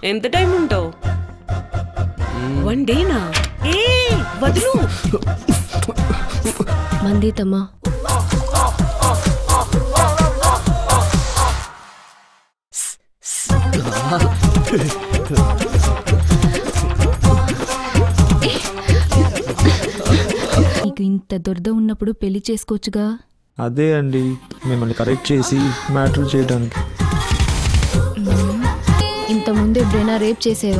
ఎంత టైం ఉంటావు వన్ డేనా ఏ వదులు మందీతమ్మా నీకు ఇంత దురద ఉన్నప్పుడు పెళ్లి చేసుకోవచ్చుగా అదే అండి మిమ్మల్ని కరెక్ట్ చేసి మ్యాటర్ చేయడానికి ఇంత ముందు ఎప్పుడైనా రేప్ చేసేవా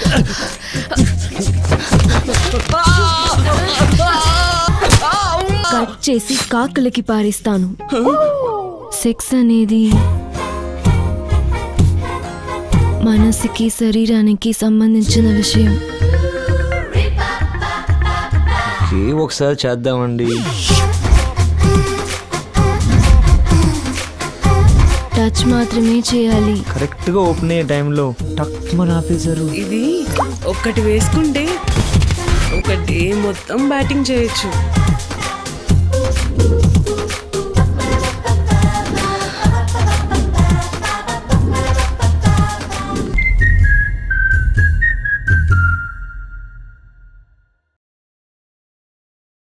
కట్ చేసి కాకులకి పారేస్తాను సెక్స్ అనేది మనసుకి శరీరానికి సంబంధించిన విషయం ఓకే ఒకసారి చేద్దామండి టచ్ మాత్రమే చేయాలి కరెక్ట్గా ఓపెన్ అయ్యే టైంలో టక్ మన ఆపేశారు ఇది ఒక్కటి వేసుకుంటే ఒక డే మొత్తం బ్యాటింగ్ చేయొచ్చు